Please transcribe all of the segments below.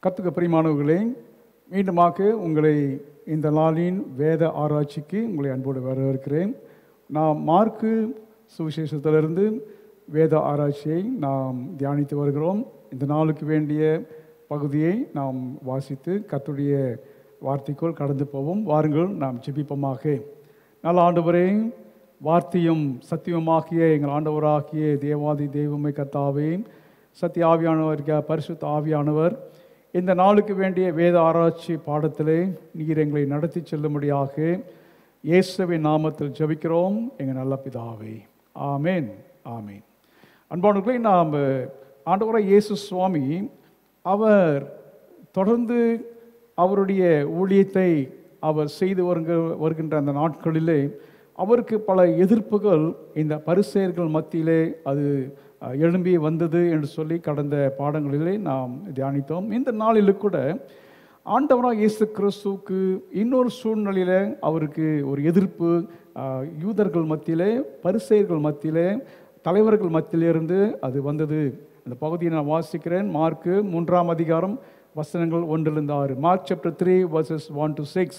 கத்துக்க பிரியமானவர்களே மீண்டுமாக உங்களை இந்த நாளின் வேத ஆராய்ச்சிக்கு உங்களை அன்போடு வரவேற்கிறேன் நாம் மார்க்கு சுவிசேஷத்திலிருந்து வேத ஆராய்ச்சியை நாம் தியானித்து வருகிறோம் இந்த நாளுக்கு வேண்டிய பகுதியை நாம் வாசித்து கர்த்தருடைய வார்த்தைக்குள் கடந்து போவோம் வாருங்கள் நாம் ஜெபிப்போமாக நல்ல ஆண்டவரே வார்த்தையும் சத்தியமாகிய எங்கள் ஆண்டவராகிய தேவாதி தெய்வமை கர்த்தாவே சத்திய ஆவியானவர் பரிசுத்த ஆவியானவர் இந்த நாளுக்கு வேண்டிய வேத ஆராய்ச்சி பாடத்திலே நீர் எங்களை நடத்தி செல்லும்படியாக இயேசுவின் நாமத்தில் ஜெபிக்கிறோம் எங்கள் நல்ல பிதாவே ஆமேன் ஆமேன் அன்பானவர்களே நாம் ஆண்டவராக இயேசு சுவாமி அவர் தொடர்ந்து அவருடைய ஊழியத்தை அவர் செய்து வருங்க வருகின்ற அந்த நாட்களிலே அவருக்கு பல எதிர்ப்புகள் இந்த பரிசெயர்கள் மத்தியிலே அது அஹ், எழும்பி வந்தது என்று சொல்லி கடந்த பாடங்களிலே நாம் தியானித்தோம் இந்த நாளில் கூட ஆண்டவராக இயேசு கிறிஸ்துவுக்கு இன்னொரு சூழ்நிலையில் அவருக்கு ஒரு எதிர்ப்பு அஹ், யூதர்கள் மத்தியிலே பரிசெயர்கள் மத்தியிலே தலைவர்கள் மத்தியிலிருந்து அது வந்தது அந்த பகுதியை நான் வாசிக்கிறேன் மார்க்கு மூன்றாம் அதிகாரம் வசனங்கள் ஒன்றிலிருந்து ஆறு Mark chapter three verses one to six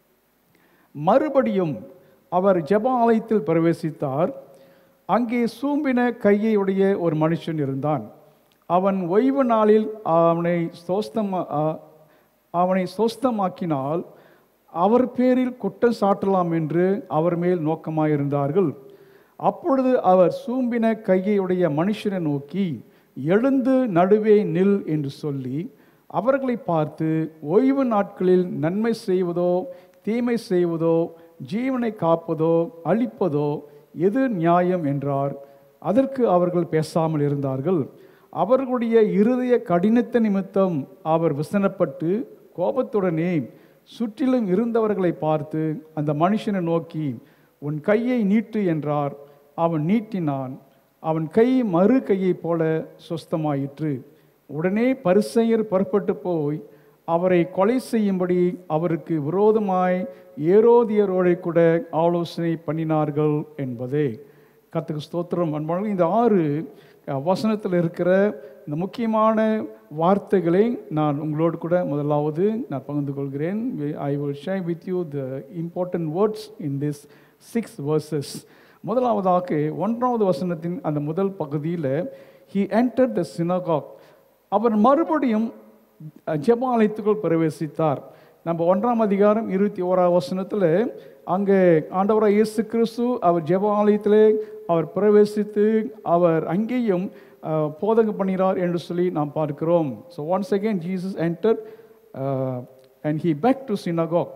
மறுபடியும் அவர் ஜெப ஆலயத்தில் பிரவேசித்தார் அங்கே சூம்பின கையையுடைய ஒரு மனுஷன் இருந்தான் அவன் ஓய்வு நாளில் அவனை சோஸ்தம் அவனை சோஸ்தமாக்கினால் அவர் பேரில் குற்றம் சாட்டலாம் என்று அவர் மேல் நோக்கமாயிருந்தார்கள் அப்பொழுது அவர் சூம்பின கையையுடைய மனுஷனை நோக்கி எழுந்து நடுவே நில் என்று சொல்லி அவர்களை பார்த்து ஓய்வு நாட்களில் நன்மை செய்வதோ தீமை செய்வதோ ஜீவனை காப்பதோ அழிப்பதோ எது நியாயம் என்றார் அதற்கு அவர்கள் பேசாமல் இருந்தார்கள் அவர்களுடைய இருதய கடினத்த நிமித்தம் அவர் விசனப்பட்டு கோபத்துடனே சுற்றிலும் இருந்தவர்களை பார்த்து அந்த மனுஷனை நோக்கி உன் கையை நீட்டு என்றார் அவன் நீட்டினான் அவன் கை மறு கையைப் போல சொஸ்தமாயிற்று உடனே பரிசெயர் புறப்பட்டு போய் அவரை கொலை செய்யும்படி அவருக்கு விரோதமாய் ஏரோதியரோடு கூட ஆலோசனை பண்ணினார்கள் என்பதே கத்துக்கு ஸ்தோத்திரம் அன்பானவர்களே, இந்த ஆறு அஹ், வசனத்தில் இருக்கிற இந்த முக்கியமான வார்த்தைகளை நான் உங்களோடு கூட முதலாவது நான் பகிர்ந்து கொள்கிறேன் I will share with you the important words in this six verses முதலாவதாக ஒன்றாவது வசனத்தின் அந்த முதல் பகுதியில் ஹி entered த synagogue அவர் மறுபடியும் அஹ், ஜெப ஆலயத்துக்குள் பிரவேசித்தார் நம்ம ஒன்றாம் அதிகாரம் இருபத்தி ஓராம் வசனத்தில் அங்கே ஆண்டவராக இயேசு கிறிஸ்து அவர் ஜெப ஆலயத்திலே அவர் பிரவேசித்து அவர் அங்கேயும் அஹ், போதகம் பண்ணினார் என்று சொல்லி நாம் பார்க்கிறோம் so once again Jesus entered uh, and he back to synagogue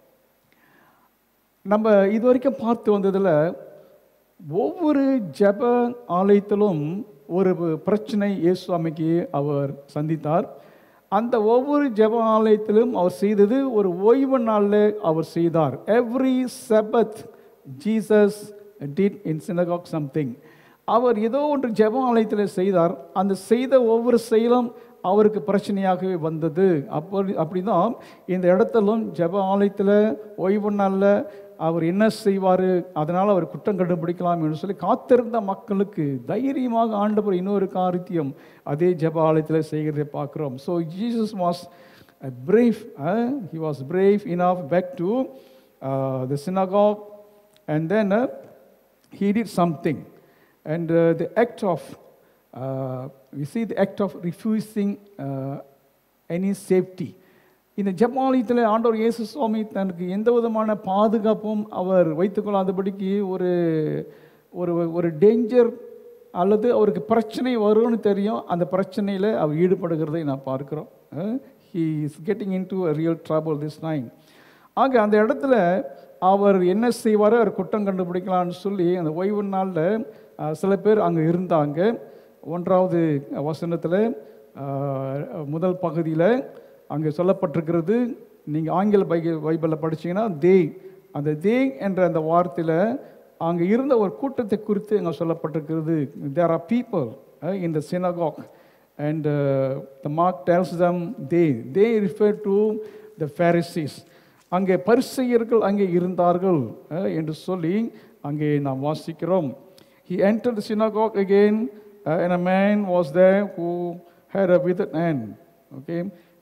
நம்ம இது வரைக்கும் பார்த்து வந்ததில் ஒவ்வொரு ஜெப ஆலயத்திலும் ஒரு பிரச்சனை இயேசு அம்மைக்கு அவர் சந்தித்தார் அந்த ஒவ்வொரு ஜெப ஆலயத்திலும் அவர் செய்தது ஒரு ஓய்வு நாளில் அவர் செய்தார் every Sabbath Jesus did in synagogue something அவர் ஏதோ ஒன்று ஜெப ஆலயத்தில் செய்தார் அந்த செய்த ஒவ்வொரு செயலும் அவருக்கு பிரச்சனையாகவே வந்தது அப்படி அப்படிதான் இந்த இடத்திலும் ஜெப ஆலயத்தில் ஓய்வு நாளில் அவர் என்ன செய்வார் அதனால் அவர் குற்றம் கண்டுபிடிக்கலாம் என்று சொல்லி காத்திருந்த மக்களுக்கு தைரியமாக ஆண்டவர் இன்னொரு காரியத்தையும் அதே ஜெப ஆலயத்தில் செய்கிறதை பார்க்குறோம் so Jesus was brave he was brave enough back to the synagogue and then uh, he did something and uh, the act of uh, we see the act of refusing uh, any safety இந்த ஜப்பாலயத்தில் ஆண்டவர் இயேசு சுவாமி தனக்கு எந்த விதமான பாதுகாப்பும் அவர் வைத்துக்கொள்ளாதபடிக்கு ஒரு ஒரு ஒரு டேஞ்சர் அல்லது அவருக்கு பிரச்சனை வரும்னு தெரியும் அந்த பிரச்சனையில் அவர் ஈடுபடுகிறதை நான் பார்க்கிறோம் he is getting in to real trouble this time ஆக அந்த இடத்துல அவர் என்ன செய்வாரோ அவர் குற்றம் கண்டுபிடிக்கலாம்னு சொல்லி அந்த ஓய்வு நாளில் அஹ், சில பேர் அங்கே இருந்தாங்க ஒன்றாவது வசனத்தில் முதல் பகுதியில் அங்கே சொல்லப்பட்டிருக்கிறது நீங்கள் ஆங்கில பை பைபிளில் படிச்சீங்கன்னா தே அந்த தே என்ற அந்த வார்த்தையில் அங்கே இருந்த ஒரு கூட்டத்தை குறித்து அங்கே சொல்லப்பட்டிருக்கிறது there are people in the synagogue and uh, the mark tells them they they refer to the pharisees அங்கே பரிசெயர்கள் அங்கே இருந்தார்கள் அஹ், என்று சொல்லி அங்கே நாம் வாசிக்கிறோம் he entered the synagogue again uh, and a man was there who had a withered hand okay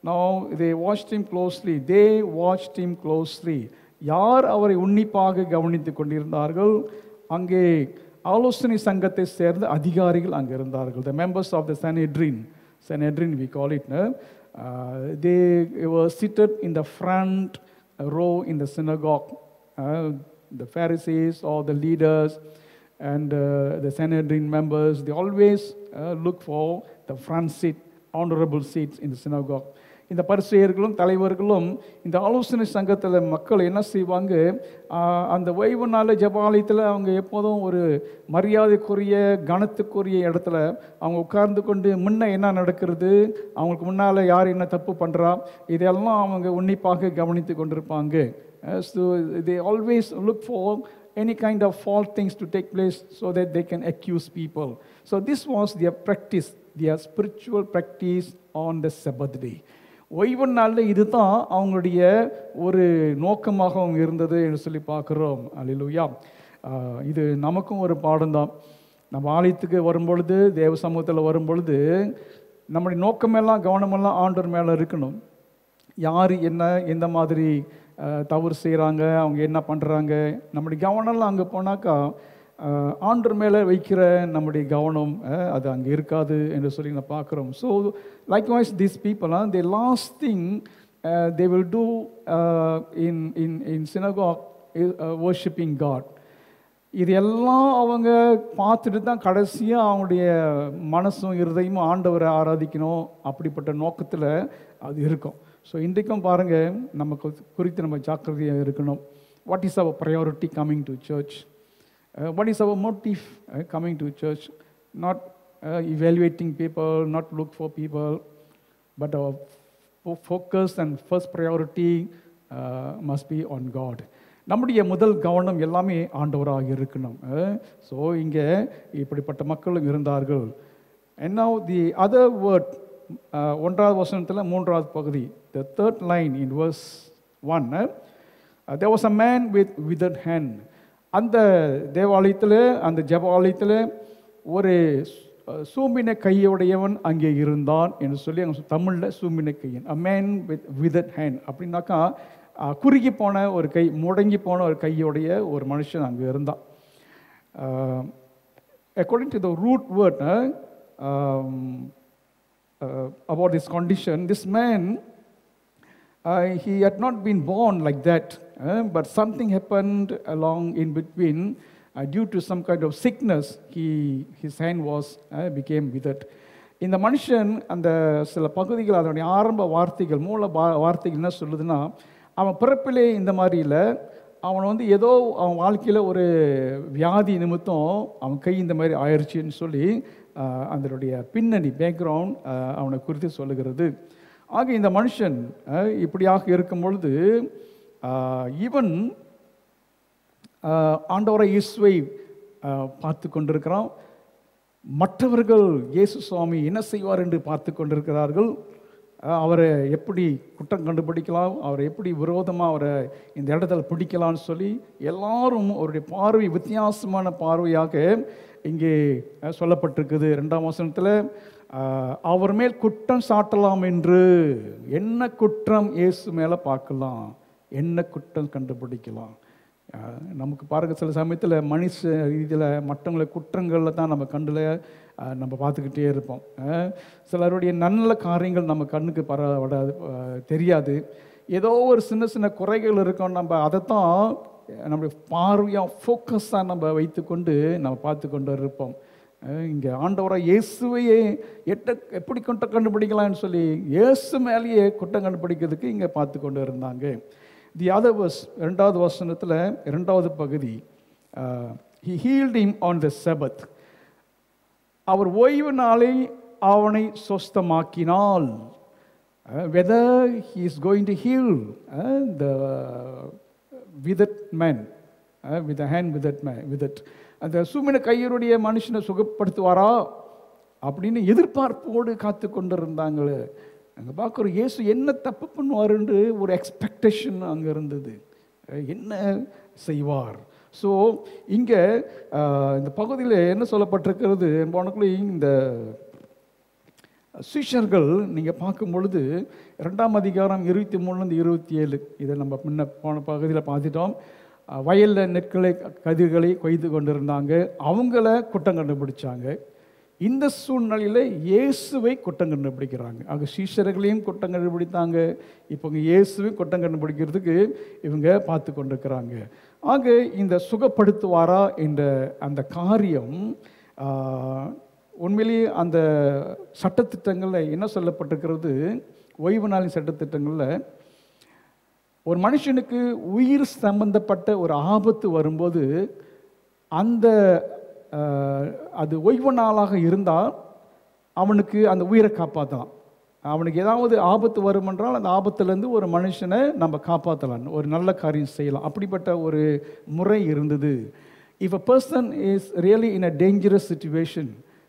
now they watched him closely they watched him closely யார் அவரை உன்னிப்பாக கவனித்துக் கொண்டிருந்தார்கள் அங்கே ஆலோசனை சங்கத்தை சேர்ந்த அதிகாரிகள் அங்கே இருந்தார்கள் the members of the Sanhedrin Sanhedrin we call it no? uh, they were seated in the front row in the synagogue uh, the Pharisees or the leaders and uh, the Sanhedrin members, they always uh, look for the front seat, honorable seats in the synagogue. இந்த பரிசெயர்களும் தலைவர்களும் இந்த ஆலோசனை சங்கத்தில் மக்கள் என்ன செய்வாங்க ஆஹ், அந்த ஓய்வு நாள் ஜபாலயத்தில் அவங்க எப்போதும் ஒரு மரியாதைக்குரிய கனத்துக்குரிய இடத்துல அவங்க உட்கார்ந்து கொண்டு முன்ன என்ன நடக்கிறது அவங்களுக்கு முன்னால் யார் என்ன தப்பு பண்ணுறா இதெல்லாம் அவங்க உன்னிப்பாக கவனித்து கொண்டிருப்பாங்க so they always look for any kind of false things to take place so that they can accuse people. So this was their practice, their spiritual practice on the Sabbath day. ஓய்வு நாளில் இதுதான் அவங்களுடைய ஒரு நோக்கமாகவும் இருந்தது என்று சொல்லி பார்க்குறோம் அல்லேலூயா ஆஹ் இது நமக்கும் ஒரு பாடம்தான் நம்ம ஆலயத்துக்கு வரும்பொழுது தேவ சமூகத்தில் வரும்பொழுது நம்முடைய நோக்கமெல்லாம் கவனமெல்லாம் ஆண்டவர் மேலே இருக்கணும் யார் என்ன எந்த மாதிரி அஹ், தவறு செய்கிறாங்க அவங்க என்ன பண்ணுறாங்க நம்முடைய கவனம்லாம் அங்கே போனாக்கா அஹ், ஆண்டவர் மேலே வைக்கிற நம்முடைய கவனம் அஹ், அது அங்கே இருக்காது என்று சொல்லி நான் பார்க்குறோம் so likewise this people the last thing they will do in in in synagogue worshipping God இது எல்லாம் அவங்க பார்த்துட்டு தான் கடைசியாக அவங்களுடைய மனசும் இருதயமும் ஆண்டவரை ஆராதிக்கணும் அப்படிப்பட்ட நோக்கத்தில் அது இருக்கும் ஸோ இன்றைக்கும் பாருங்கள் நம்ம கு- குறித்து நம்ம ஜாக்கிரதையாக இருக்கணும் what is our priority coming to church what is our motive coming to church not evaluating people not look for people but our fo- focus and first priority uh, must be on God. நம்முடைய முதல் கவனம் எல்லாமே ஆண்டவராக இருக்கணும் so இங்கே இப்படிப்பட்ட மக்களும் இருந்தார்கள் and now the other word ஒன்றாவது வசனத்தில் மூன்றாவது பகுதி the third line in verse one there was a man with withered hand அந்த தேவாலயத்தில் அந்த ஜெபாலயத்தில் ஒரு அஹ், சூம்பின கையுடையவன் அங்கே இருந்தான் என்று சொல்லி அங்கே தமிழில் சூம்பின கையன் அ மேன் வித் விதட் ஹேண்ட் அப்படின்னாக்கா அஹ், குறுகி போன ஒரு கை முடங்கி போன ஒரு கையுடைய ஒரு மனுஷன் அங்கே இருந்தான் according to the root word about this condition this man uh, he had not been born like that, uh, but something happened along in between. Uh, due to some kind of sickness, he, his hand was uh, became withered. இந்த மனுஷன் அந்த சில பகுதிகள் அதனுடைய ஆரம்ப வார்த்தைகள் மூல வா- வார்த்தைகள் என்ன சொல்லுதுன்னா அவன் பிறப்பிலே இந்த மாதிரி இல்லை அவன் வந்து ஏதோ அவன் வாழ்க்கையில் ஒரு வியாதி நிமித்தம் அவன் கை இந்த மாதிரி ஆயிடுச்சுன்னு சொல்லி ஆஹ், அதனுடைய பின்னணி பேக்ரவுண்ட் அவனை குறித்து சொல்லுகிறது ஆக இந்த மனுஷன் அஹ், இப்படியாக இருக்கும் பொழுது ஈவன் ஆண்டவரை இயேசுவை அஹ், பார்த்து கொண்டிருக்கிறான் மற்றவர்கள் இயேசு சுவாமி என்ன செய்வார் என்று பார்த்து கொண்டிருக்கிறார்கள் அஹ், அவரை எப்படி குற்றம் கண்டுபிடிக்கலாம் அவரை எப்படி விரோதமாக அவரை இந்த இடத்துல பிடிக்கலாம்னு சொல்லி எல்லாரும் அவருடைய பார்வை வித்தியாசமான பார்வையாக இங்கே அஹ், சொல்லப்பட்டிருக்குது ரெண்டாம் வசனத்தில் அஹ், அவர் மேல் குற்றம் சாட்டலாம் என்று என்ன குற்றம் இயேசு மேலே பார்க்கலாம் என்ன குற்றம் கண்டுபிடிக்கலாம் அஹ், நமக்கு பாருங்க சில சமயத்தில் மனுஷ ரீதியில் மற்றவங்களை குற்றங்களில் தான் நம்ம கண்டில் நம்ம பார்த்துக்கிட்டே இருப்போம் அஹ், சிலருடைய நல்ல காரியங்கள் நம்ம கண்ணுக்கு பர விடாது அஹ், தெரியாது ஏதோ ஒரு சின்ன சின்ன குறைகள் இருக்கும் நம்ம அதைத்தான் நம்முடைய பார்வையாக ஃபோக்கஸாக நம்ம வைத்துக்கொண்டு நம்ம பார்த்து கொண்டு இருப்போம் அஹ், இங்கே ஆண்டவராக இயேசுவையே எட்ட எப்படி குற்றம் கண்டுபிடிக்கலாம்னு சொல்லி இயேசு மேலேயே குற்றம் கண்டுபிடிக்கிறதுக்கு இங்கே பார்த்து கொண்டு இருந்தாங்க தி அதர் வர்ஸ் ரெண்டாவது வசனத்தில் இரண்டாவது பகுதி he healed him on the செபத் அவர் ஓய்வு நாளை அவனை சொஸ்தமாக்கினால் whether he is going to heal the விதட் man with hand விதட் man விதட் அந்த சுமின கையருடைய மனுஷனை சுகப்படுத்துவாரா அப்படின்னு எதிர்பார்ப்போடு காத்து கொண்டு இருந்தாங்களே அங்கே பார்க்குறோம் இயேசு என்ன தப்பு பண்ணுவாருன்னு ஒரு எக்ஸ்பெக்டேஷன் அங்கே இருந்தது அஹ் என்ன செய்வார் ஸோ இங்கே இந்த பகுதியில் என்ன சொல்லப்பட்டிருக்கிறது உனக்குள்ள இந்த சிஷ்யர்கள் நீங்கள் பார்க்கும் பொழுது ரெண்டாம் அதிகாரம் இருபத்தி மூணுலேருந்து இருபத்தி ஏழு இதை நம்ம முன்ன போன பகுதியில் பார்த்துட்டோம் அஹ் வயல்ல நெற்களை கதிர்களை கொய்து கொண்டிருந்தாங்க அவங்கள குற்றம் கண்டுபிடிச்சாங்க இந்த சூழ்நிலையில் இயேசுவை குற்றம் கண்டுபிடிக்கிறாங்க ஆக சீஷர்களையும் குற்றம் கண்டுபிடித்தாங்க இப்போ இங்கே இயேசுவையும் குற்றம் கண்டுபிடிக்கிறதுக்கு இவங்க பார்த்து கொண்டிருக்கிறாங்க ஆக இந்த சுகப்படுத்துவாரா என்ற அந்த காரியம் ஆஹ், உண்மையிலேயே அந்த சட்டத்திட்டங்களில் என்ன சொல்லப்பட்டிருக்கிறது ஓய்வு நாளின் சட்டத்திட்டங்களில் ஒரு மனுஷனுக்கு உயிர் சம்பந்தப்பட்ட ஒரு ஆபத்து வரும்போது அந்த அஹ், அது ஓய்வு நாளாக இருந்தால் அவனுக்கு அந்த உயிரை காப்பாற்றலாம் அவனுக்கு ஏதாவது ஆபத்து வருமென்றால் அந்த ஆபத்துலேருந்து ஒரு மனுஷனை நம்ம காப்பாற்றலாம் ஒரு நல்ல காரியம் செய்யலாம் அப்படிப்பட்ட ஒரு முறை இருந்தது if a person is really in a dangerous situation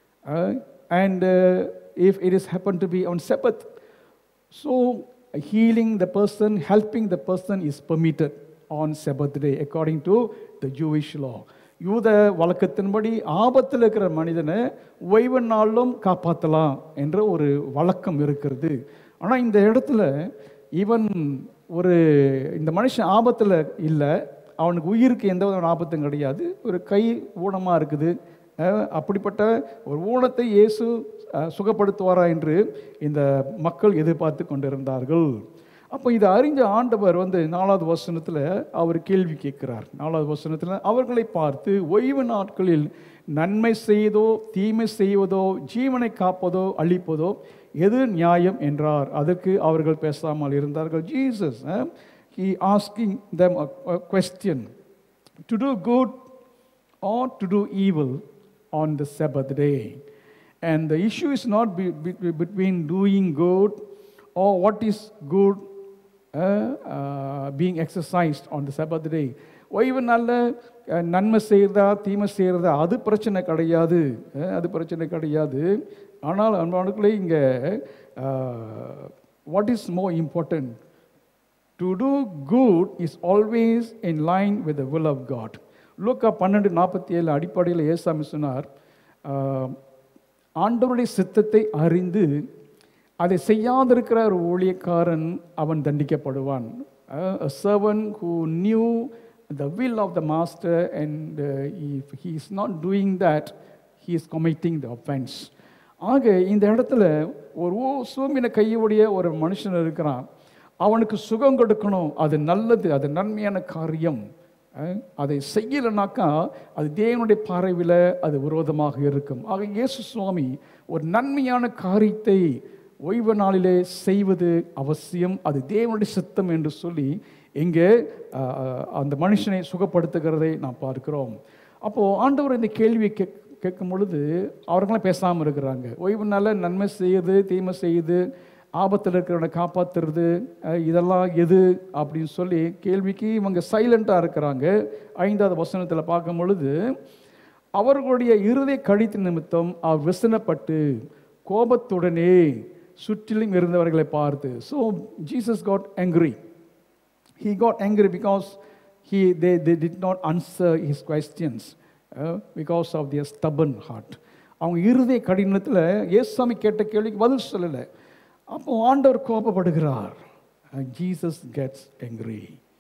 and if it is happen to be on Sabbath So, healing the person, helping the person is permitted on Sabbath day according to the Jewish law. யூத வழக்கத்தின்படி ஆபத்தில் இருக்கிற மனிதனை ஓய்வு நாளிலும் காப்பாற்றலாம் என்ற ஒரு வழக்கம் இருக்கிறது ஆனால் இந்த இடத்துல ஈவன் ஒரு இந்த மனுஷன் ஆபத்தில் இல்லை அவனுக்கு உயிருக்கு எந்த விதமான ஆபத்தும் கிடையாது ஒரு கை ஊனமாக இருக்குது அஹ் அப்படிப்பட்ட ஒரு ஊனத்தை இயேசு அஹ், சுகப்படுத்துவாரா என்று இந்த மக்கள் எதிர்பார்த்து கொண்டிருந்தார்கள் அப்போ இதை அறிஞ்ச ஆண்டவர் வந்து நாலாவது வசனத்தில் அவர் கேள்வி கேட்கிறார் நாலாவது வசனத்தில் அவர்களை பார்த்து ஓய்வு நாட்களில் நன்மை செய்வதோ தீமை செய்வதோ ஜீவனை காப்பதோ அழிப்பதோ எது நியாயம் என்றார் அதற்கு அவர்கள் பேசாமல் இருந்தார்கள் Jesus he asking them a, a question to do good or to do evil on the Sabbath day. And the issue is not be, be- between doing good or what is good uh, uh, being exercised on the Sabbath day. ஓய்வு நல்ல நன்மை செய்கிறதா தீமை செய்கிறதா அது பிரச்சனை கிடையாது அஹ், அது பிரச்சனை கிடையாது ஆனால் அன்பானுக்குள்ளே இங்கே what is more important to do good is always in line with the will of God லூக்கா பன்னெண்டு நாற்பத்தி ஏழு அடிப்படையில் ஏசாமி சொன்னார் ஆஹ், ஆண்டவருடைய சித்தத்தை அறிந்து அதை செய்யாதிருக்கிற ஒரு ஊழியக்காரன் அவன் தண்டிக்கப்படுவான் a servant who knew the will of the master and uh, if he is not doing that he is committing the offense ஆக இந்த இடத்துல ஒரு ஊ சூமின கையுடைய ஒரு மனுஷன் இருக்கிறான் அவனுக்கு சுகம் கொடுக்கணும் அது நல்லது அது நன்மையான காரியம் அஹ், அதை செய்யலைனாக்கா அது தேவனுடைய பார்வையில் அது விரோதமாக இருக்கும் ஆக இயேசு சுவாமி ஒரு நன்மையான காரியத்தை ஓய்வு நாளிலே செய்வது அவசியம் அது தேவனுடைய சித்தம் என்று சொல்லி இங்கே அஹ், அந்த மனுஷனை சுகப்படுத்துகிறதை நாம் பார்க்கிறோம் அப்போது ஆண்டவர் இந்த கேள்வியை கேக் கேட்கும் பொழுது அவர்களாம் பேசாமல் இருக்கிறாங்க ஓய்வு நாளில் நன்மை செய்யுது தீமை செய்யுது ஆபத்தில் இருக்கிறவனை காப்பாற்றுறது அஹ், இதெல்லாம் எது அப்படின்னு சொல்லி கேள்விக்கு இவங்க சைலண்ட்டாக இருக்கிறாங்க ஐந்தாவது வசனத்தில் பார்க்கும் பொழுது அவர்களுடைய இருதய கழித்து நிமித்தம் அவர் விசனப்பட்டு கோபத்துடனே சுற்றிலும் இருந்தவர்களை பார்த்து so Jesus got angry he got angry because he, they, they did not answer his questions uh, because of their stubborn heart அவங்க இருதய கடினத்தில் இயேசுசாமி கேட்ட கேள்விக்கு பதில் சொல்லலை அப்போ ஆண்டவர் கோபப்படுகிறார் Jesus gets angry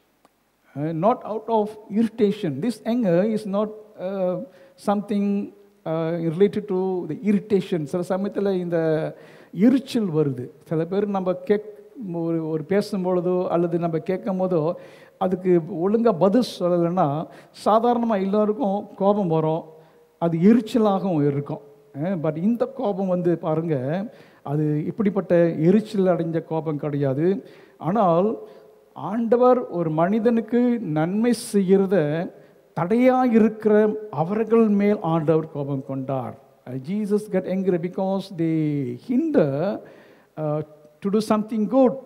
uh, not out of irritation. This anger is not uh, something uh, related to the irritation. சில சமயத்தில் இந்த எரிச்சல் வருது சில பேர் நம்ம கேக் ஒரு ஒரு பேசும்பொழுதோ அல்லது நம்ம கேட்கும் போதோ அதுக்கு ஒழுங்காக பதில் சொல்லலைன்னா சாதாரணமாக எல்லாருக்கும் கோபம் வரும் அது எரிச்சலாகவும் இருக்கும் பட் இந்த கோபம் வந்து பாருங்க அது இப்படிப்பட்ட எரிச்சல் அடைஞ்ச கோபம் கிடையாது ஆனால் ஆண்டவர் ஒரு மனிதனுக்கு நன்மை செய்கிறத தடையாக இருக்கிற அவர்கள் மேல் ஆண்டவர் கோபம் கொண்டார் ஜீசஸ் கெட் எங்கிற because they hinder to do something good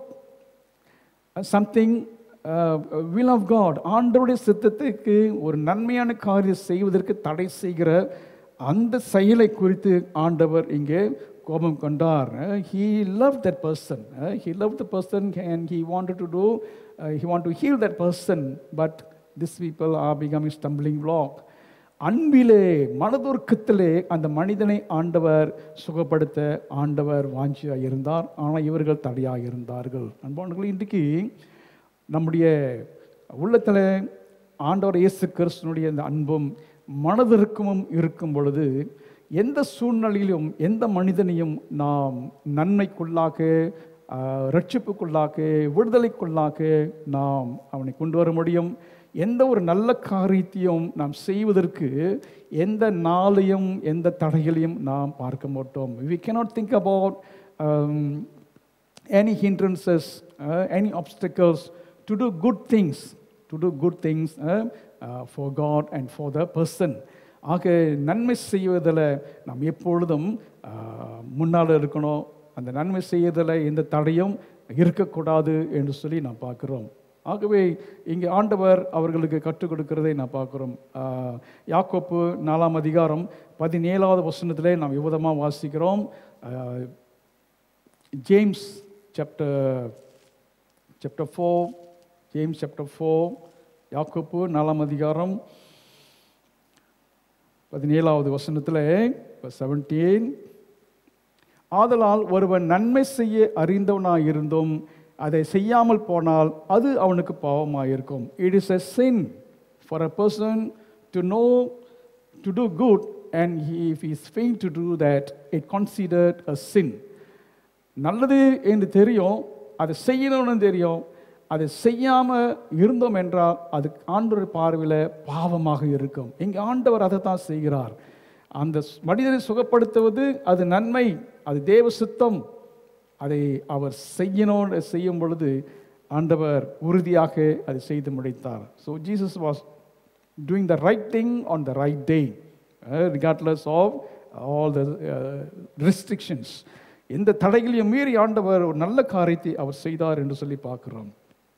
something will of God ஆண்டவருடைய சித்தத்துக்கு ஒரு நன்மையான காரியம் செய்வதற்கு தடை செய்கிற அந்த செயலை குறித்து ஆண்டவர் இங்கே கோபம் கொண்டார் he love that person he love the person and he wanted to do he want to heal that person but this people are becoming stumbling block அன்பிலே மனதுருக்கத்திலே அந்த மனிதனை ஆண்டவர் சுகப்படுத்த ஆண்டவர் வாஞ்சியாக இருந்தார் ஆனால் இவர்கள் தடையாக இருந்தார்கள் அன்பானவர்கள் இன்றைக்கு நம்முடைய உள்ளத்தில் ஆண்டவர் இயேசு கிறிஸ்தனுடைய அந்த அன்பும் மனதிற்கமும் இருக்கும் பொழுது எந்த சூழ்நிலையிலும் எந்த மனிதனையும் நாம் நன்மைக்குள்ளாக ஆஹ், ரட்சிப்புக்குள்ளாக விடுதலைக்குள்ளாக நாம் அவனை கொண்டு வர முடியும் எந்த ஒரு நல்ல காரியத்தையும் நாம் செய்வதற்கு எந்த நாளையும் எந்த தடைகளையும் நாம் பார்க்க மாட்டோம் we cannot think about um, any hindrances, uh, any obstacles to do good things, to do good things uh, uh, for God and for the person. ஆக நன்மை செய்வதில் நாம் எப்பொழுதும் uh, முன்னால் இருக்கணும் அந்த நன்மை செய்வதில் எந்த தடையும் இருக்கக்கூடாது என்று சொல்லி நாம் பார்க்குறோம் ஆகவே இங்கே ஆண்டவர் அவர்களுக்கு கற்றுக் கொடுக்கிறதை நான் பார்க்குறோம் ஆஹ், யாக்கோப்பு நாலாம் அதிகாரம் பதினேழாவது வசனத்திலே நாம் விவதமாக வாசிக்கிறோம் ah, James chapter chapter four James chapter four யாக்கோப்பு நாலாம் அதிகாரம் பதினேழாவது வசனத்தில் செவன்டீன் ஆதலால் ஒருவன் நன்மை செய்ய அறிந்தவனாக இருந்தும் அதை செய்யாமல் போனால் அது அவனுக்கு பாவமாயிருக்கும் it is a sin for a person to know to do good and he, if he is failed to do that it considered a sin நல்லது என்று தெரியும் அதை செய்யணும்னு தெரியும் அதை செய்யாமல் இருந்தோம் என்றால் அது ஆண்டவர் பார்வையில் பாவமாக இருக்கும் இங்கே ஆண்டவர் அதை தான் செய்கிறார் அந்த ஸ்- மனிதனை சுகப்படுத்துவது அது நன்மை அது தேவ சித்தம் அதை அவர் செய்யணும் செய்யும் பொழுது ஆண்டவர் உறுதியாக அதை செய்து முடித்தார் so Jesus was doing the right thing on the right day, uh, regardless of all the uh, restrictions. எந்த தடைகளையும் மீறி ஆண்டவர் ஒரு நல்ல காரியத்தை அவர் செய்தார் என்று சொல்லி பார்க்கிறோம்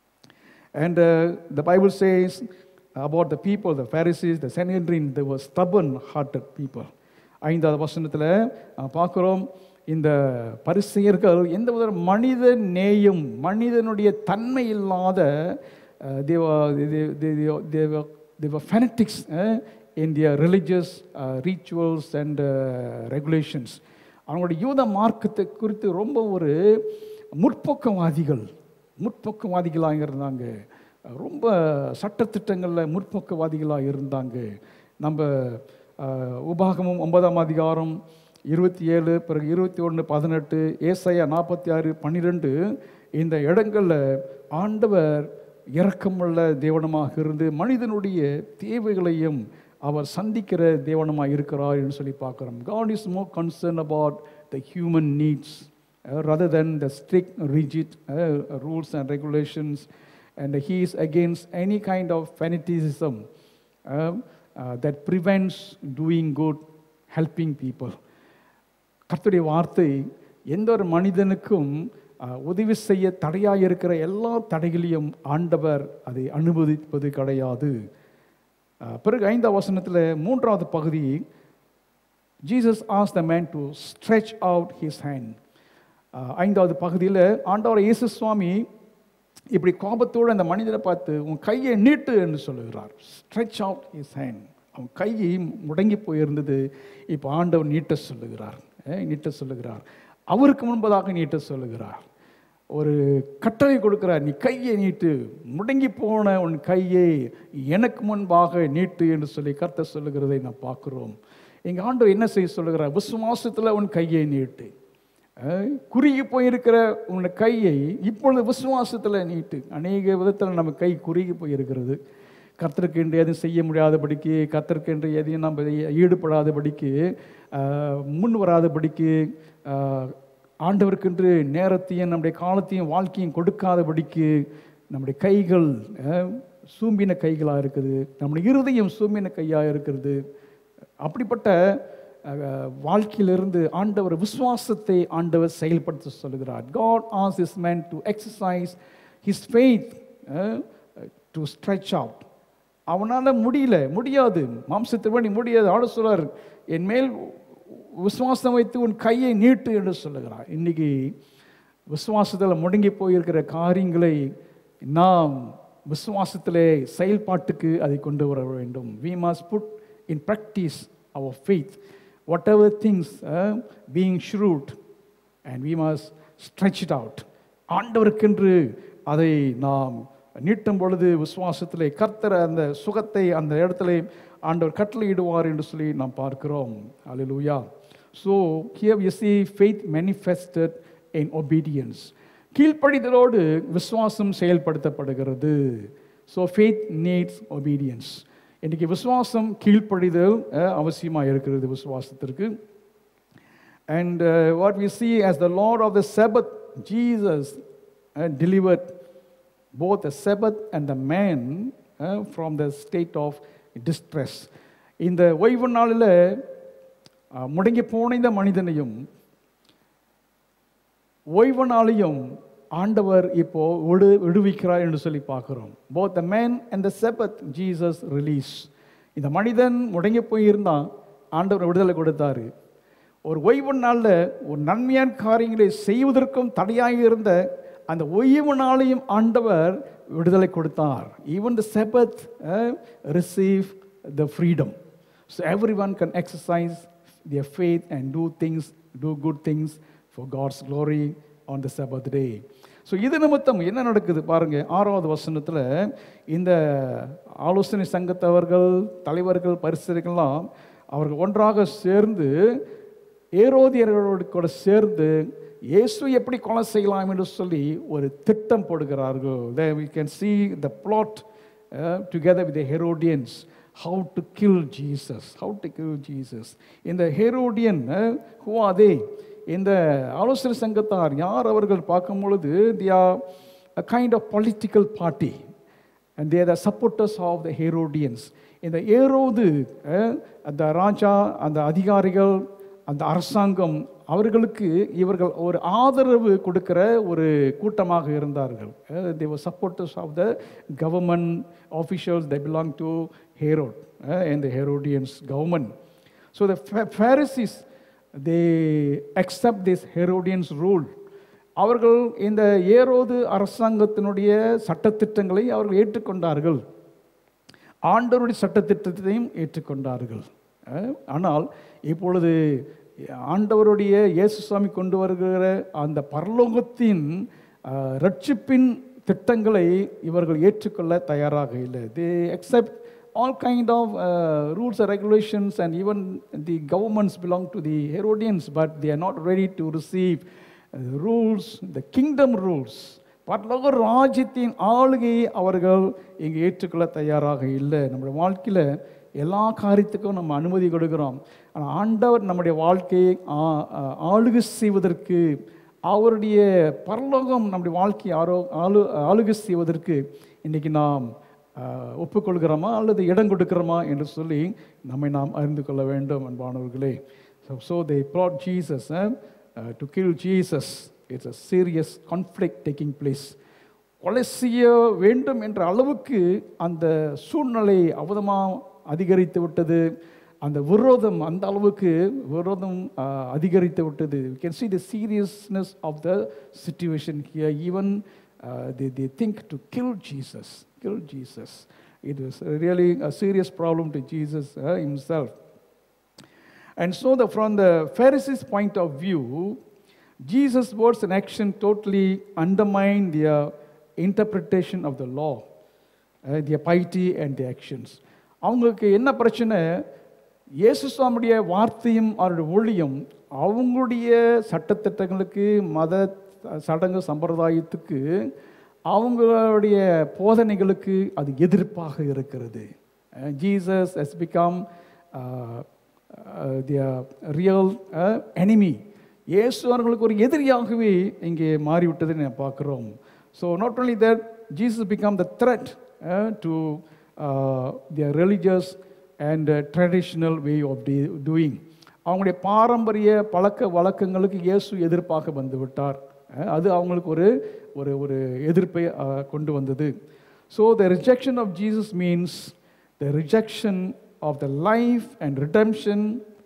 And uh, the Bible says about the people, the Pharisees, the Sanhedrin, they were stubborn-hearted people. ஐந்தாவது வசனத்தில் பார்க்குறோம் இந்த பரிசெயர்கள் எந்த வித மனித நேயம் மனிதனுடைய தன்மை இல்லாத uh, they were they, they, they, they were they were fanatics uh, in their religious uh, rituals and uh, regulations அவங்களுடைய யூத மார்க்கத்தை குறித்து ரொம்ப ஒரு முற்போக்கவாதிகள் முற்போக்கவாதிகளாக இருந்தாங்க ரொம்ப சட்டத்திட்டங்களில் முற்போக்கவாதிகளாக இருந்தாங்க நம்ம அஹ், உபாகமம் ஒன்பதாம் அதிகாரம் இருபத்தி ஏழு பிறகு இருபத்தி ஒன்று பதினெட்டு ஏசாயா நாற்பத்தி ஆறு பன்னிரெண்டு இந்த இடங்களில் ஆண்டவர் இரக்கமுள்ள தேவனமாக இருந்து மனிதனுடைய தேவைகளையும் அவர் சந்திக்கிற தேவனமாக இருக்கிறார் என்று சொல்லி பார்க்குறோம் God is more concern about the human needs rather than the strict, rigid uh, rules and regulations. And he is against any kind of fanaticism uh, uh, that prevents doing good, helping people. கர்த்தருடைய வார்த்தை எந்த ஒரு மனிதனுக்கும் அஹ், உதவி செய்ய தடையாக இருக்கிற எல்லா தடைகளையும் ஆண்டவர் அதை அனுமதிப்பது கிடையாது அஹ், பிறகு ஐந்தாம் வசனத்தில் மூன்றாவது பகுதி Jesus ask the man to stretch out his hand ஐந்தாவது பகுதியில் ஆண்டவர் இயேசு சுவாமி இப்படி கோபத்தோடு அந்த மனிதரை பார்த்து உன் கையை நீட்டு என்று சொல்லுகிறார் ஸ்ட்ரெச் அவுட் ஹிஸ் ஹேண்ட் அவன் கை முடங்கி போயிருந்தது இப்போ ஆண்டவர் நீட்ட சொல்லுகிறார் அஹ், நீட்ட சொல்லுகிறார் அவருக்கு முன்பதாக நீட்ட சொல்லுகிறார் ஒரு கட்டளை கொடுக்கிறார் நீ கையை நீட்டு முடங்கி போன உன் கையை எனக்கு முன்பாக நீட்டு என்று சொல்லி கர்த்தர் சொல்லுகிறதை நான் பார்க்கிறோம் எங்கள் ஆண்டவர் என்ன செய்ய சொல்லுகிறார் விசுவாசத்தில் உன் கையை நீட்டு அஹ், குறுகி போயிருக்கிற உன் கையை இப்பொழுது விசுவாசத்தில் நீட்டு அநேக விதத்தில் நம்ம கை குறுகி போயிருக்கிறது கர்த்தருக்கு என்று எதுவும் செய்ய முடியாதபடிக்கு கர்த்தருக்கு என்று எதையும் நம்ம ஈடுபடாதபடிக்கு அஹ், முன் வராதபடிக்கு அஹ், ஆண்டவருக்கென்று நேரத்தையும் நம்முடைய காலத்தையும் வாழ்க்கையும் கொடுக்காதபடிக்கு நம்முடைய கைகள் அஹ், சூம்பின கைகளாக இருக்குது நம்முடைய இருதயம் சூம்பின கையாக இருக்கிறது அப்படிப்பட்ட அஹ், வாழ்க்கையிலிருந்து ஆண்டவர் விசுவாசத்தை ஆண்டவர் செயல்படுத்த சொல்லுகிறார் God ask is man to exercise his faith to stretch out அவனால் முடியல முடியாது மாம்சத்தின்படி முடியாது ஆட சொல்றார் என் மேல் விசுவாசம் வைத்து உன் கையை நீட்டு என்று சொல்லுகிறார் இன்னைக்கு விசுவாசத்தில் முடங்கி போயிருக்கிற காரியங்களை நாம் விசுவாசத்திலே செயல்பாட்டுக்கு அதை கொண்டு வர வேண்டும் we must put in practice our faith. Whatever things uh, being shrewd, and we must stretch it out. ஆண்டவருக்கென்று அதை நாம் நீட்டும் பொழுது விசுவாசத்திலே கர்த்தர் அந்த சுகத்தை அந்த இடத்துல ஆண்டவர் கட்டளையிடுவார் என்று சொல்லி நாம் பார்க்கிறோம் hallelujah so here we see faith manifested in obedience கீழ்ப்படிதலோடு விசுவாசம் செயல்படுத்தப்படுகிறது ஸோ ஃபெய்த் நீட்ஸ் obedience இன்னைக்கு விசுவாசம் கீழ்ப்படிதல் அஹ், அவசியமா இருக்கிறது விசுவாசத்திற்கு And uh, what we see as the Lord of the Sabbath, Jesus uh, delivered both the Sabbath and the man uh, from the state of distress. இந்த ஓய்வு நாளில் uh, முடங்கி போன இந்த மனிதனையும் ஓய்வு நாளையும் ஆண்டவர் இப்போ விடு விடுவிக்கிறார் என்று சொல்லி பார்க்கிறோம் both the man and the Sabbath Jesus release இந்த மனிதன் முடங்கி போயிருந்தான் ஆண்டவர் விடுதலை கொடுத்தாரு ஒரு ஓய்வு நாளில் ஒரு நன்மையான காரியங்களை செய்வதற்கும் தடையாக இருந்த அந்த ஓய்வு நாளையும் ஆண்டவர் விடுதலை கொடுத்தார் even the Sabbath receive the freedom so everyone can exercise their faith and do things do good things for God's glory on the Sabbath day so இது நிமித்தம் என்ன நடக்குது பாருங்க ஆறாவது வசனத்தில் இந்த ஆலோசனை சங்கத்தவர்கள் தலைவர்கள் பரிசுகள்லாம் அவர்கள் ஒன்றாக சேர்ந்து ஏரோதியர்களோடு கூட சேர்ந்து இயேசு எப்படி கொலை செய்யலாம் என்று சொல்லி ஒரு திட்டம் போடுகிறார்கள் there we can see the plot uh, together with the Herodians how to kill Jesus how to kill Jesus இந்த Herodian uh, who are they இந்த ஆலோசனை சங்கத்தார் யார் அவர்கள் பார்க்கும் பொழுது they are a kind of political party and they are the supporters of the Herodians இந்த ஏரோது அஹ், அந்த ராஜா அந்த அதிகாரிகள் அந்த அரசாங்கம் அவர்களுக்கு இவர்கள் ஒரு ஆதரவு கொடுக்கிற ஒரு கூட்டமாக இருந்தார்கள் தே were supporters of the government officials they belong to Herod uh, and the Herodians government so the Pha- Pharisees they accept this Herodians rule அவர்கள் இந்த ஏரோது அரசாங்கத்தினுடைய சட்டத்திட்டங்களை அவர்கள் ஏற்றுக்கொண்டார்கள் ஆண்டவருடைய சட்டத்திட்டத்தையும் ஏற்றுக்கொண்டார்கள் அஹ், ஆனால் இப்பொழுது ஆண்டவருடைய இயேசு சுவாமி கொண்டு வருகிற அந்த பரலோகத்தின் அஹ், ரட்சிப்பின் திட்டங்களை இவர்கள் ஏற்றுக்கொள்ள தயாராக இல்லை they accept all kind of rules and regulations and even the governments belong to the Herodians but they are not ready to receive rules the kingdom rules பரலோக ராஜ்யத்தின் ஆளுகையை அவர்கள் இங்கே ஏற்றுக்கொள்ள தயாராக இல்லை நம்முடைய வாழ்க்கையில் எல்லா காரியத்துக்கும் நம்ம அனுமதி கொடுக்கிறோம் ஆனால் ஆண்டவர் நம்முடைய வாழ்க்கையை ஆ- ஆ- ஆளுகை செய்வதற்கு அவருடைய பரலோகம் நம்முடைய வாழ்க்கையை ஆரோ ஆளு ஆளுகை செய்வதற்கு இன்றைக்கி நாம் ஆஹ், ஒப்புக்கொள்கிறோமா அல்லது இடம் கொடுக்கிறோமா என்று சொல்லி நம்மை நாம் அறிந்து கொள்ள வேண்டும் அன்பானவர்களே so so they brought Jesus to kill Jesus it's a serious conflict taking place கொலை செய்ய வேண்டும் என்ற அளவுக்கு அந்த சூழ்நிலை அவதமாக அதிகரித்து விட்டது அந்த விரோதம் அந்த அளவுக்கு விரோதம் ஆஹ், அதிகரித்து விட்டது you can see the seriousness of the situation here even uh, they, they think to kill jesus kill jesus it was really a serious problem to jesus uh, himself and so, the, from the Pharisees' point of view, Jesus' words and action totally undermine their interpretation of the law, uh, their piety and their actions. அவங்களுக்கு என்ன பிரச்சனை இயேசு சுவாமியுடைய வார்த்தையும் அவருடைய ஊழியம் அவங்களுடைய சட்டத்திட்டங்களுக்கு மத சடங்கு சம்பிரதாயத்துக்கு அவங்களுடைய போதனைகளுக்கு அது எதிர்ப்பாக இருக்கிறது Jesus has become uh, uh, their real uh, enemy இயேசு அவர்களுக்கு ஒரு எதிரியாகவே இங்கே மாறிவிட்டதை நான் பார்க்குறோம் so not only that Jesus become the threat uh, to uh, their religious and uh, traditional way of de- doing அவங்களுடைய பாரம்பரிய பழக்க வழக்கங்களுக்கு இயேசு எதிர்ப்பாக வந்து விட்டார் அஹ் அது அவங்களுக்கு ஒரு ஒரு ஒரு எதிர்ப்பை அஹ், கொண்டு வந்தது so the rejection of Jesus means the rejection of the life and redemption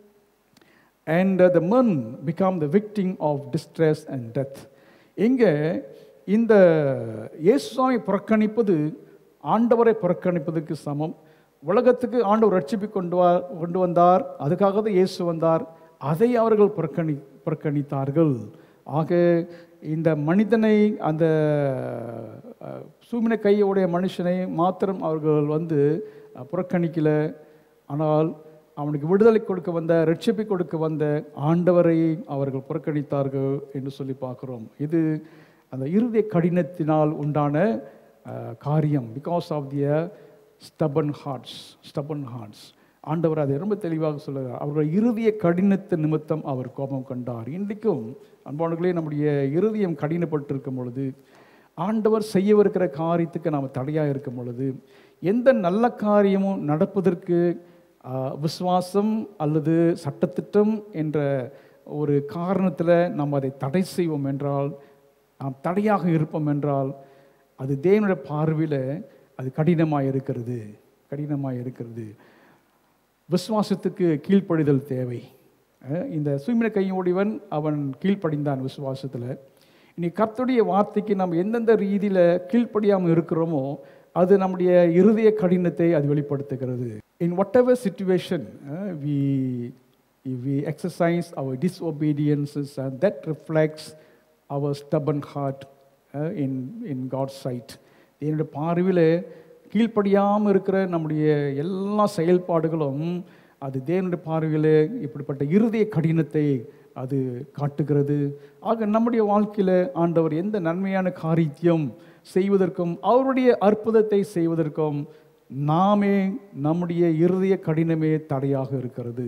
and the man become the victim of distress and death இங்கே இந்த இயேசுவை புறக்கணிப்பது ஆண்டவரை புறக்கணிப்பதற்கு சமம் உலகத்துக்கு ஆண்டவர் ரட்சிப்பு கொண்டு வா கொண்டு வந்தார் அதுக்காக தான் இயேசு வந்தார் அதை அவர்கள் புறக்கணி புறக்கணித்தார்கள் ஆக இந்த மனிதனை அந்த அஹ், சூமின கையுடைய மனுஷனை மாத்திரம் அவர்கள் வந்து அஹ், புறக்கணிக்கல ஆனால் அவனுக்கு விடுதலை கொடுக்க வந்த ரட்சிப்பை கொடுக்க வந்த ஆண்டவரை அவர்கள் புறக்கணித்தார்கள் என்று சொல்லி பார்க்கிறோம் இது அந்த இருதய கடினத்தினால் உண்டான அஹ், காரியம் because of the stubborn hearts stubborn hearts ஆண்டவர் அதை ரொம்ப தெளிவாக சொல்லுகிறார் அவர்கள் இருதய கடினத்து நிமித்தம் அவர் கோபம் கண்டார் இன்றைக்கும் அன்பானவர்களே நம்முடைய இருதயம் கடினப்பட்டிருக்கும் பொழுது ஆண்டவர் செய்யவிருக்கிற காரியத்துக்கு நாம் தடையாக இருக்கும் பொழுது எந்த நல்ல காரியமும் நடப்பதற்கு ஆஹ், விசுவாசம் அல்லது சட்டத்திட்டம் என்ற ஒரு காரணத்தில் நாம் அதை தடை செய்வோம் என்றால் நாம் தடையாக இருப்போம் என்றால் அது தேவனுடைய பார்வையில் அது கடினமாக இருக்கிறது கடினமாக இருக்கிறது விசுவாசத்துக்கு கீழ்ப்படிதல் தேவை அஹ் இந்த சூமின கையோடிவன் அவன் கீழ்ப்படிந்தான் விசுவாசத்தில் இனி கர்த்தருடைய வார்த்தைக்கு நம்ம எந்தெந்த ரீதியில் கீழ்ப்படியாமல் இருக்கிறோமோ அது நம்முடைய இருதய கடினத்தை அது வெளிப்படுத்துகிறது in whatever situation we we exercise our disobediences and that reflects our stubborn heart in in God sight என்னுடைய பார்வையில் கீழ்ப்படியாமல் இருக்கிற நம்முடைய எல்லா செயல்பாடுகளும் அது தேவனுடைய பார்வையில் இப்படிப்பட்ட இருதய கடினத்தை அது காட்டுகிறது ஆக நம்முடைய வாழ்க்கையில் ஆண்டவர் எந்த நன்மையான காரியத்தையும் செய்வதற்கும் அவருடைய அற்புதத்தை செய்வதற்கும் நாமே நம்முடைய இருதய கடினமே தடையாக இருக்கிறது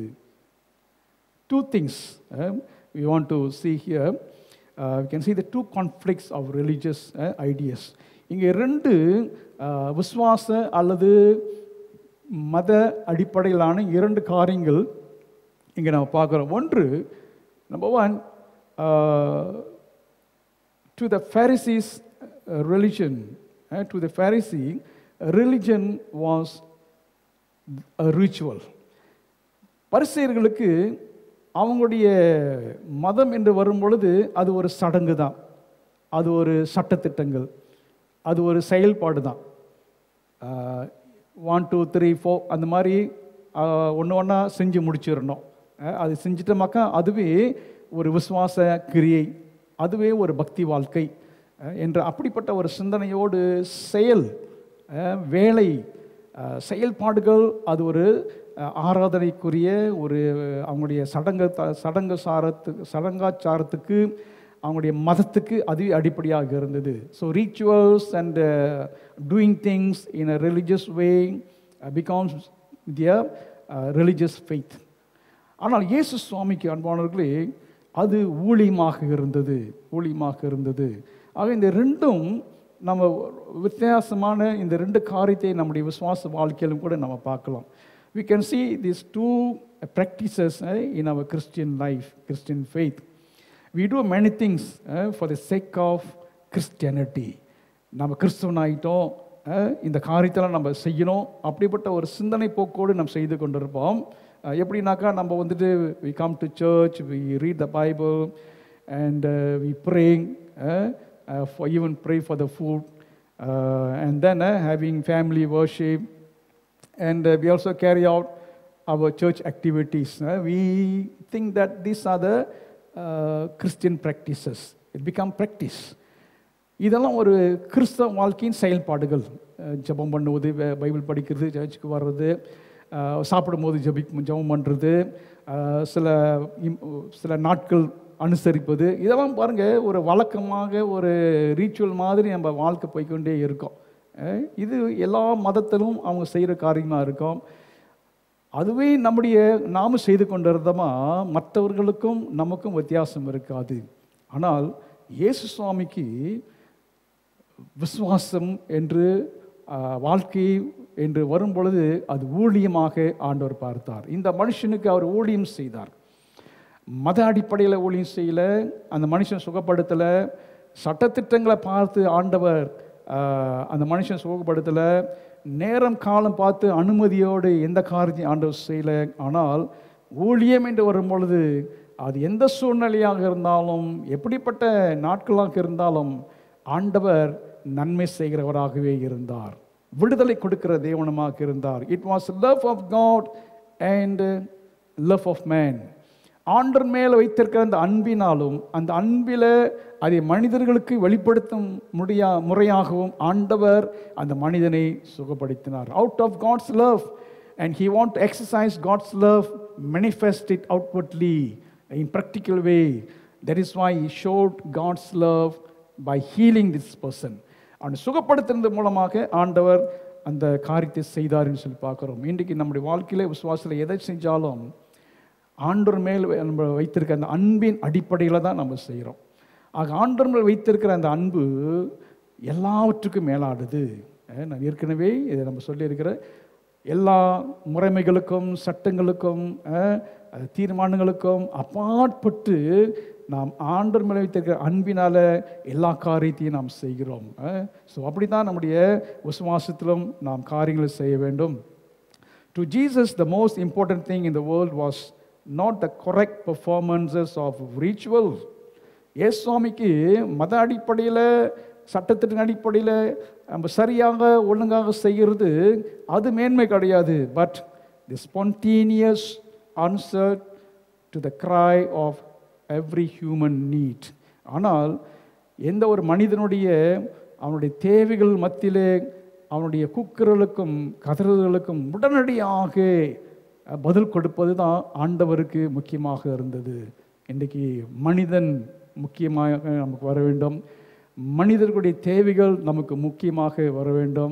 two things uh, we want to see here. Uh, we can see the two conflicts of religious uh, ideas. இங்கே ரெண்டு uh, விசுவாச அல்லது மத அடிப்படையிலான இரண்டு காரியங்கள் இங்கே நம்ம பார்க்குறோம் ஒன்று number one to the Pharisees uh, religion, uh, to the Pharisee, religion was a ritual. பரிசெயர்களுக்கு அவங்களுடைய மதம் என்று வரும் பொழுது அது ஒரு சடங்கு தான் அது ஒரு சட்டத்திட்டங்கள் அது ஒரு செயல்பாடு தான் ஒன் டூ த்ரீ ஃபோர் அந்த மாதிரி ஒன்று ஒன்றா செஞ்சு முடிச்சிடணும் அஹ், அது செஞ்சிட்டோமாக்கா அதுவே ஒரு விசுவாச கிரியை அதுவே ஒரு பக்தி வாழ்க்கை அஹ், என்ற அப்படிப்பட்ட ஒரு சிந்தனையோடு செயல் அஹ், வேலை அஹ், செயல்பாடுகள் அது ஒரு அஹ், ஆராதனைக்குரிய ஒரு அவங்களுடைய சடங்கு த- சடங்கு சாரத்து சடங்காச்சாரத்துக்கு அவங்களுடைய மதத்துக்கு அது அடிப்படையாக இருந்தது so rituals and doing things in a religious way becomes their religious faith ஆனால் இயேசு சுவாமிக்கு அன்பானவர்களே அது ஊழியமாக இருந்தது ஊழியமாக இருந்தது ஆக இந்த ரெண்டும் நம்ம வித்தியாசமான இந்த ரெண்டு காரியத்தை நம்முடைய விசுவாச வாழ்க்கையிலும் கூட நம்ம பார்க்கலாம் we can see these two practices eh, in our Christian life, Christian faith. We do many things eh, for the sake of Christianity. நம்ம கிறிஸ்துவன் ஆயிட்டோம் அஹ், இந்த காரியத்தெல்லாம் நம்ம செய்யணும் அப்படிப்பட்ட ஒரு சிந்தனை போக்கோடு நம்ம செய்து கொண்டிருப்போம் அஹ், எப்படின்னாக்கா நம்ம வந்துட்டு we come to church we read the Bible and we pray for even pray for the food and then having family worship and uh, we also carry out our church activities. uh, we think that these are the uh, Christian practices. It become practice. இதெல்லாம் ஒரு கிறிஸ்தவ வாழ்க்கையின் செயல்பாடுகள் அஹ், ஜெபம் பண்ணுவது by- Bible படிக்கிறது சர்ச்சுக்கு வர்றது அஹ், சாப்பிடும்போது ஜெபி ஜெபம் பண்ணுறது அஹ், சில இம்- சில நாட்கள் அனுசரிப்பது இதெல்லாம் பாருங்கள் ஒரு வழக்கமாக ஒரு ரீச்சுவல் மாதிரி நம்ம வாழ்க்கை போய்க்கொண்டே இருக்கோம் அஹ், இது எல்லா மதத்திலும் அவங்க செய்கிற காரியமாக இருக்கும் அதுவே நம்முடைய நாம செய்து கொண்டிருந்தோமா மற்றவர்களுக்கும் நமக்கும் வித்தியாசம் இருக்காது ஆனால் இயேசு சுவாமிக்கு விசுவாசம் என்று ஆஹ், வாழ்க்கை என்று வரும் பொழுது அது ஊழியமாக ஆண்டவர் பார்த்தார் இந்த மனுஷனுக்கு அவர் ஊழியம் செய்தார் மத அடிப்படையில் ஊழியம் செய்யல அந்த மனுஷன் சுகப்படுத்தலை சட்டத்திட்டங்களை பார்த்து ஆண்டவர் ஆஹ், அந்த மனுஷன் சுகப்படுத்தலை நேரம் காலம் பார்த்து அனுமதியோடு எந்த காரியத்தையும் ஆண்டவர் செய்யலை ஆனால் ஊழியம் என்று வரும் பொழுது அது எந்த சூழ்நிலையாக இருந்தாலும் எப்படிப்பட்ட நாட்களாக இருந்தாலும் ஆண்டவர் நன்மை செய்கிறவராகவே இருந்தார் விடுதலை கொடுக்கிற தேவனமாக இருந்தார் it was love of God and love of man ஆண்டர் மேல் வைத்திருக்கிற அந்த அன்பினாலும் அந்த அன்பில் அதை மனிதர்களுக்கு வெளிப்படுத்தும் முடியா முறையாகவும் ஆண்டவர் அந்த மனிதனை சுகப்படுத்தினார் out of God's love and he want to exercise God's love manifest it outwardly in practical way that is why he showed god's love by healing this person அவனை சுகப்படுத்துறது மூலமாக ஆண்டவர் அந்த காரியத்தை செய்தார்னு சொல்லி பார்க்குறோம் இன்றைக்கு நம்முடைய வாழ்க்கையில விசுவாசத்தில் எதை செஞ்சாலும் ஆண்டவர் மேல் நம்ம வைத்திருக்க அந்த அன்பின் அடிப்படையில் தான் நம்ம செய்கிறோம் ஆக ஆண்டவர் மேல் வைத்திருக்கிற அந்த அன்பு எல்லாவற்றுக்கும் மேலாடுது அஹ் நான் ஏற்கனவே இதை நம்ம சொல்லியிருக்கிற எல்லா முறைமைகளுக்கும் சட்டங்களுக்கும் அஹ், அஹ், தீர்மானங்களுக்கும் அப்பாற்பட்டு நாம் ஆண்டவர் மேலே வைத்திருக்கிற அன்பினால எல்லா காரியத்தையும் நாம் செய்கிறோம் ஸோ அப்படி தான் நம்முடைய விசுவாசத்திலும் நாம் காரியங்களை செய்ய வேண்டும் To Jesus, the most important thing in the world was not the correct performances of ritual. இயேசு சுவாமிக்கு மத அடிப்படையில் சட்டத்தின் அடிப்படையில் நம்ம சரியாக ஒழுங்காக செய்கிறது அது மேன்மை கிடையாது but the spontaneous answer to the cry of every human need ஆனால் எந்த ஒரு மனிதனுடைய அவனுடைய தேவைகள் மத்தியிலே அவனுடைய கூக்குரலுக்கும் கதறுதலுக்கும் உடனடியாக அஹ், பதில் கொடுப்பது தான் ஆண்டவருக்கு முக்கியமாக இருந்தது இன்றைக்கு மனிதன் முக்கியமாக நமக்கு வர வேண்டும் மனிதர்களுடைய தேவைகள் நமக்கு முக்கியமாக வர வேண்டும்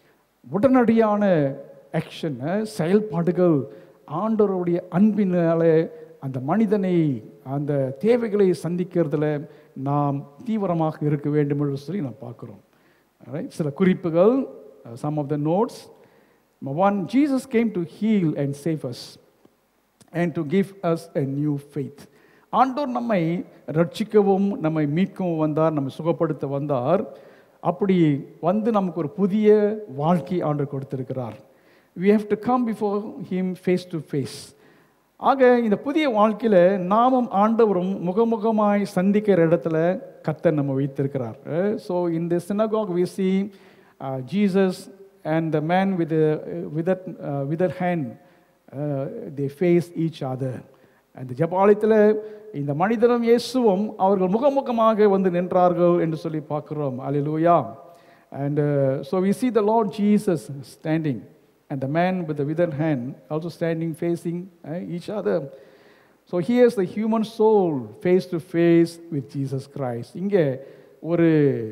உடனடியான ஆக்ஷன் செயல்பாடுகள் ஆண்டவருடைய அன்பினாலே அந்த மனிதனை அந்த தேவைகளை சந்திக்கிறதுல நாம் தீவிரமாக இருக்க வேண்டும் என்று சொல்லி நாம் பார்க்குறோம் Alright, சில குறிப்புகள் some of the notes on Jesus came to heal and save us and to give us a new faith ஆண்டோர் நம்மை ரட்சிக்கவும் நம்மை மீட்கவும் வந்தார் நம்மை சுகப்படுத்த வந்தார் அப்படி வந்து நமக்கு ஒரு புதிய வாழ்க்கை ஆண்டவர் கொடுத்திருக்கிறார் we have to come before him face to face ஆக இந்த புதிய வாழ்க்கையில் நாமும் ஆண்டவரும் முகமுகமாய் சந்திக்கிற இடத்துல கர்த்தர் நம்ம வைத்திருக்கிறார் ஸோ இந்த synagogue we see uh, Jesus and the man with the withered, uh, withered hand uh, they face each other அந்த ஜபாலயத்தில் இந்த மனிதனும் இயேசுவும் அவர்கள் முகமுகமாக வந்து நின்றார்கள் என்று சொல்லி பார்க்கிறோம் அல்லேலூயா and uh, so we see the Lord Jesus standing and the man with the withered hand also standing facing uh, each other. So here's the human soul face to face with Jesus Christ. இங்கே ஒரு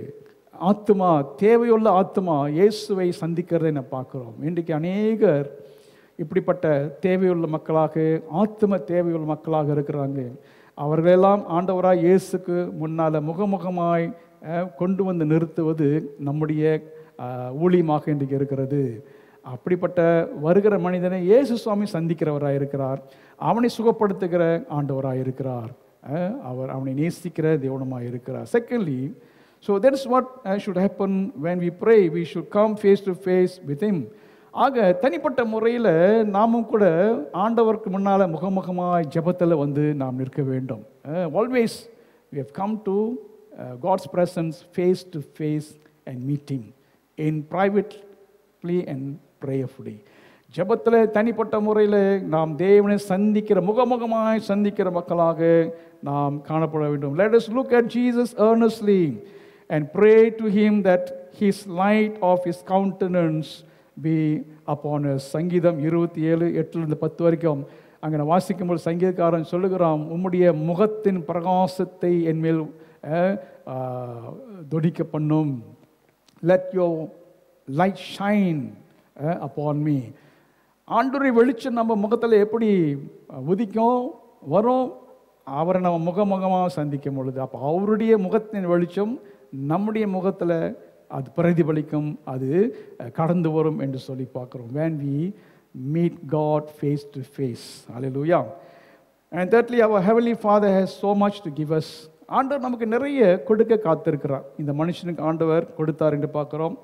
ஆத்மா தேவையுள்ள ஆத்மா இயேசுவை சந்திக்கிறதை நான் பார்க்கிறோம் இன்றைக்கு அநேகர் இப்படிப்பட்ட தேவையுள்ள மக்களாக ஆத்ம தேவையுள்ள மக்களாக இருக்கிறாங்க அவர்களெல்லாம் ஆண்டவராய் இயேசுக்கு முன்னால் முகமுகமாய் அஹ், கொண்டு வந்து நிறுத்துவது நம்முடைய அஹ், ஊழியமாக இன்றைக்கு இருக்கிறது அப்படிப்பட்ட வருகிற மனிதனை இயேசு சுவாமி சந்திக்கிறவராக இருக்கிறார் அவனை சுகப்படுத்துகிற ஆண்டவராக இருக்கிறார் அஹ், அவர் அவனை நேசிக்கிற தேவனமாக இருக்கிறார் secondly so that is what uh, should happen when we pray we should come face to face with him ஆக தனிப்பட்ட முறையில் நாமும் கூட ஆண்டவருக்கு முன்னால் முகமுகமாய் ஜெபத்தில் வந்து நாம் நிற்க வேண்டும் always we have come to uh, God's presence face to face and meet him in privately and prayerfully ஜெபத்தில் தனிப்பட்ட முறையில் நாம் தேவனை சந்திக்கிற முகமுகமாய் சந்திக்கிற மக்களாக நாம் காணப்பட வேண்டும் let us look at Jesus earnestly and pray to him that his light of his countenance be upon us சங்கீதம் இருபத்தி ஏழு எட்டுலேருந்து பத்து வரைக்கும் அங்கே நான் வாசிக்கும்போது சங்கீதக்காரன் சொல்லுகிறான் உம்முடைய முகத்தின் பிரகாசத்தை என்மேல் அஹ், ஆஹ், தொடிக்க பண்ணும் let your light shine upon me ஆண்டுரை வெளிச்சம் நம்ம முகத்தில் எப்படி அஹ், உதிக்கும் வரும் அவரை நம்ம முகமுகமாக சந்திக்கும் பொழுது அப்போ அவருடைய முகத்தின் வெளிச்சம் நம்முடைய முகத்தில் அது பிரதிபலிக்கும் அது அஹ், கடந்து வரும் என்று சொல்லி பார்க்குறோம் when we meet God face to face hallelujah and thirdly our heavenly father has so much to give us ஆண்டவர் நமக்கு நிறைய கொடுக்க காத்திருக்கிறார் இந்த மனுஷனுக்கு ஆண்டவர் கொடுத்தார் என்று பார்க்குறோம்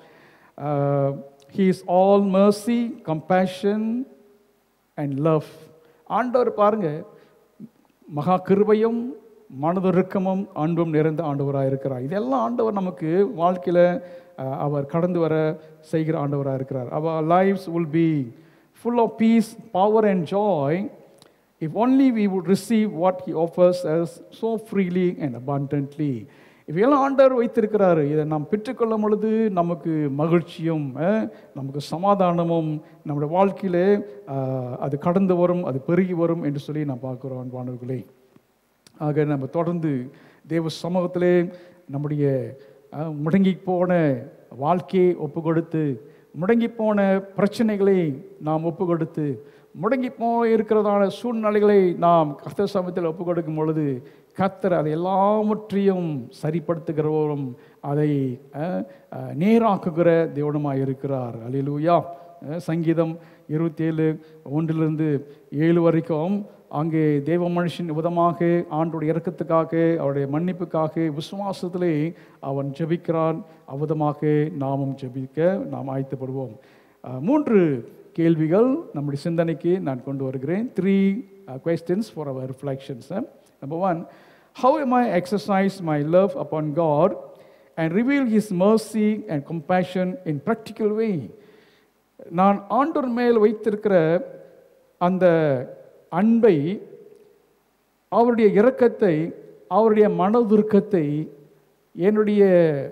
he is all mercy compassion and love ஆண்டவர் பாருங்க மகா கிருபையும் மனதுருக்கமும் அன்பும் நிறைந்த ஆண்டவராக இருக்கிறார் இதெல்லாம் ஆண்டவர் நமக்கு வாழ்க்கையில் அவர் கடந்து வர செய்கிற ஆண்டவராக இருக்கிறார் அவர் lives will be full of peace, power, and joy if only we would receive what He offers us so freely and abundantly. இவையெல்லாம் ஆண்டவர் வைத்திருக்கிறாரு இதை நாம் பெற்றுக்கொள்ளும் பொழுது நமக்கு மகிழ்ச்சியும் அஹ், நமக்கு சமாதானமும் நம்முடைய வாழ்க்கையிலே அஹ், அது கடந்து வரும் அது பெருகி வரும் என்று சொல்லி நான் பார்க்குறோம் அன்பானவர்களே ஆக நம்ம தொடர்ந்து தேவ சமூகத்திலே நம்முடைய அஹ், முடங்கி போன வாழ்க்கையை ஒப்பு கொடுத்து முடங்கி போன பிரச்சனைகளை நாம் ஒப்பு கொடுத்து முடங்கி போய் இருக்கிறதான சூழ்நிலைகளை நாம் கர்த்தர் சமயத்தில் ஒப்பு கொடுக்கும் பொழுது கர்த்தர் அதை எல்லாவற்றையும் சரிப்படுத்துகிறவரும் அதை அஹ், அஹ், நேராக்குகிற தேவனமாக இருக்கிறார் அல்லேலூயா அஹ், சங்கீதம் இருபத்தேழு ஒன்றிலிருந்து ஏழு வரைக்கும் அங்கே தேவ மனுஷன் விதமாக ஆண்டுடைய இறக்கத்துக்காக அவருடைய மன்னிப்புக்காக விசுவாசத்திலே அவன் ஜெபிக்கிறான் அவ்விதமாக நாமும் ஜெபிக்க நாம் ஆயத்தப்படுவோம் அஹ், மூன்று கேள்விகள் நம்முடைய சிந்தனைக்கு நான் கொண்டு வருகிறேன் three questions for our reflections number one how am I exercise my love upon God and reveal his mercy and compassion in practical way நான் ஆண்டவர் மேல் வைத்திருக்கிற அந்த அன்பை அவருடைய இரக்கத்தை அவருடைய மனதுருக்கத்தை என்னுடைய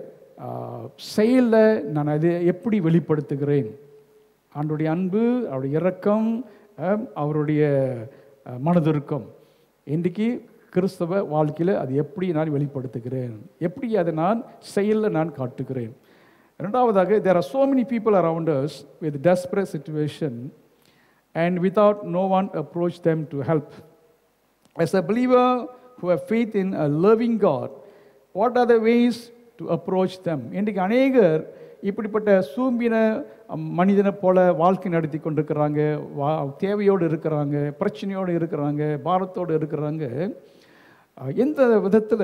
செயலில் நான் அதை எப்படி வெளிப்படுத்துகிறேன் ஆண்டுடைய அன்பு அவருடைய இரக்கம் அஹ், அவருடைய அஹ், மனதுருக்கம் இன்றைக்கு கிறிஸ்தவ வாழ்க்கையில் அது எப்படி நான் வெளிப்படுத்துகிறேன் எப்படி அதை நான் செயலில் நான் காட்டுகிறேன் ரெண்டாவதாக there are so many people around us with desperate situation and without no one approach them to help as a believer who have faith in a loving God, what are the ways to approach them? இன்றைக்கு அநேகர் இப்படிப்பட்ட சூம்பின அம், மனிதனை போல வாழ்க்கை நடத்தி கொண்டிருக்கிறாங்க வா தேவையோடு இருக்கிறாங்க பிரச்சனையோடு இருக்கிறாங்க பாரத்தோடு இருக்கிறாங்க அஹ், எந்த விதத்தில்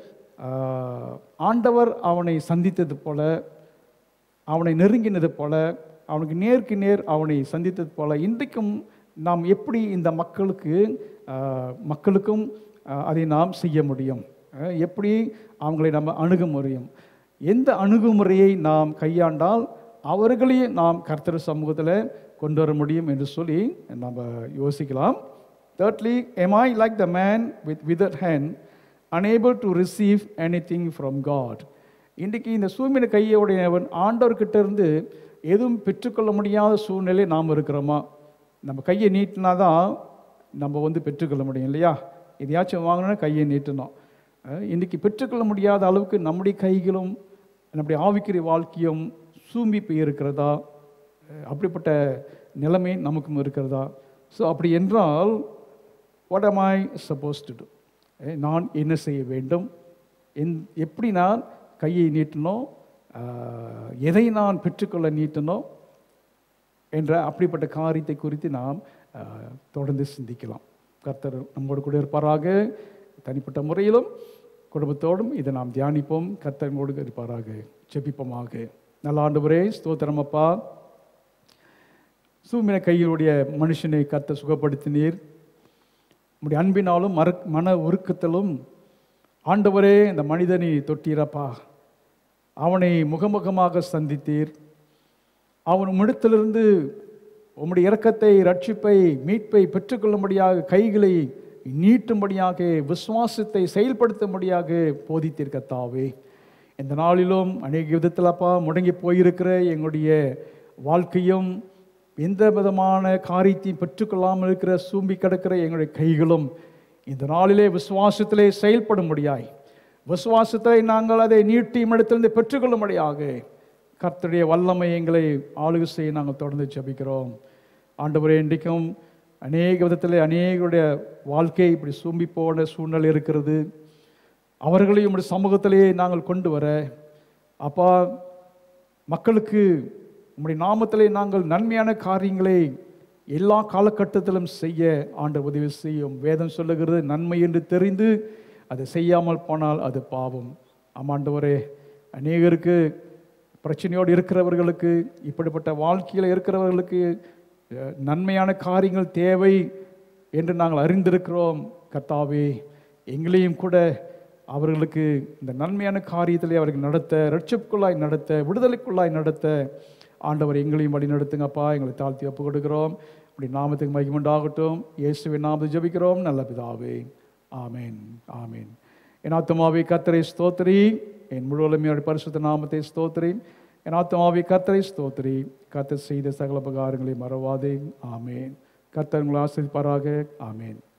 ஆண்டவர் அவனை சந்தித்தது போல அவனை நெருங்கினது போல அவனுக்கு நேருக்கு நேர் அவனை சந்தித்தது போல இன்றைக்கும் நாம் எப்படி இந்த மக்களுக்கு ஆஹ், மக்களுக்கும் ஆஹ், அதை நாம் செய்ய முடியும் ஆஹ், எப்படி அவங்களை நம்ம அணுக முடியும் எந்த அணுகுமுறையை நாம் கையாண்டால் அவர்களையும் நாம் கர்த்தர் சமூகத்தில் கொண்டு வர முடியும் என்று சொல்லி நம்ம யோசிக்கலாம் thirdly am I like the man with விதட் hand unable to receive anything from God இன்றைக்கு இந்த சூமின கையோடையவன் ஆண்டவர்கிட்ட இருந்து எதுவும் பெற்றுக்கொள்ள முடியாத சூழ்நிலை நாம் இருக்கிறோமா நம்ம கையை நீட்டினா தான் நம்ம வந்து பெற்றுக்கொள்ள முடியும் இல்லையா எதையாச்சும் வாங்கணும்னா கையை நீட்டணும் அஹ் இன்னைக்கு பெற்றுக்கொள்ள முடியாத அளவுக்கு நம்முடைய கைகளும் நம்முடைய ஆவிக்குரிய வாழ்க்கையும் சூம்பி போய் இருக்கிறதா அஹ் அப்படிப்பட்ட நிலைமை நமக்கும் இருக்கிறதா ஸோ அப்படி என்றால் what am I suppose to do அஹ் நான் என்ன செய்ய வேண்டும் என் எப்படி நான் கையை நீட்டணும் ஆஹ் எதை நான் பெற்றுக்கொள்ள நீட்டணும் என்ற அப்படிப்பட்ட காரியத்தை குறித்து நாம் ஆஹ், தொடர்ந்து சிந்திக்கலாம் கர்த்தர் நம்மோடு கூட இருப்பாராக தனிப்பட்ட முறையிலும் குடும்பத்தோடும் இதை நாம் தியானிப்போம் கர்த்தர் நம்மோடு இருப்பாராக ஜெபிப்போமாக நல்ல ஆண்டவரே ஸ்தோத்திரம் அப்பா சூமின கையிலுடைய மனுஷனை கர்த்தர் சுகப்படுத்தினீர் உம்முடைய அன்பினாலும் மற மன உருக்கத்திலும் ஆண்டவரே இந்த மனிதனை தொட்டீரப்பா அவனை முகமுகமாக சந்தித்தீர் அவன் உம்மிடத்திலிருந்து உம்முடைய இரக்கத்தை ரட்சிப்பை மீட்பை பெற்றுக்கொள்ளும்படியாக கைகளை நீட்டும்படியாக விசுவாசத்தை செயல்படுத்தும்படியாக போதித்தீர் கர்த்தாவே இந்த நாளிலும் அநேக விதத்திலப்பா முடங்கி போயிருக்கிற எங்களுடைய வாழ்க்கையும் எந்த விதமான காரியத்தையும் பெற்றுக்கொள்ளாமல் இருக்கிற சூம்பி கிடக்கிற எங்களுடைய கைகளும் இந்த நாளிலே விசுவாசத்திலே செயல்படும்படியாய் விசுவாசத்தை நாங்கள் அதை நீட்டி இடத்திலிருந்து பெற்றுக்கொள்ளும்படியாக கர்த்தருடைய வல்லமை எங்களை ஆளுகை செய்ய நாங்கள் தொடர்ந்து ஜெபிக்கிறோம் ஆண்டவரே இன்றைக்கும் அநேக விதத்தில் அநேகருடைய வாழ்க்கை இப்படி சூம்பி போன சூழ்நிலை இருக்கிறது அவர்களையும் உம்முடைய சமூகத்திலேயே நாங்கள் கொண்டு வர அப்பா மக்களுக்கு உம்முடைய நாமத்திலே நாங்கள் நன்மையான காரியங்களை எல்லா காலகட்டத்திலும் செய்ய ஆண்டவர் உதவி செய்யும் வேதம் சொல்லுகிறது நன்மை என்று தெரிந்து அதை செய்யாமல் போனால் அது பாவம் ஆமாண்டவரே அநேகருக்கு பிரச்சனையோடு இருக்கிறவர்களுக்கு இப்படிப்பட்ட வாழ்க்கையில் இருக்கிறவர்களுக்கு அஹ், நன்மையான காரியங்கள் தேவை என்று நாங்கள் அறிந்திருக்கிறோம் கர்த்தாவே எங்களையும் கூட அவர்களுக்கு இந்த நன்மையான காரியத்திலே அவர்கள் நடத்த ரட்சிப்புக்குள்ளாய் நடத்த விடுதலைக்குள்ளாய் நடத்த ஆண்டவர் எங்களையும் வழி நடத்துங்கப்பா எங்களை தாழ்த்தி ஒப்பு கொடுக்கிறோம் அப்படி நாமத்துக்கு மகிமுண்டாகட்டும் இயேசுவின் நாமத்தை ஜெபிக்கிறோம் நல்ல பிதாவே ஆமென் ஆமென் என் ஆத்மாவை கத்தரை ஸ்தோத்திரி என் முழுவலுமையோட பரிசுத்த நாமத்தை ஸ்தோத்திரி என் ஆத்மாவை கத்தரை ஸ்தோத்திரி கத்தர் செய்த சகல உபகாரங்களை மறவாதே ஆமென் கத்தர் உங்களை ஆசிரிப்பாராக ஆமென்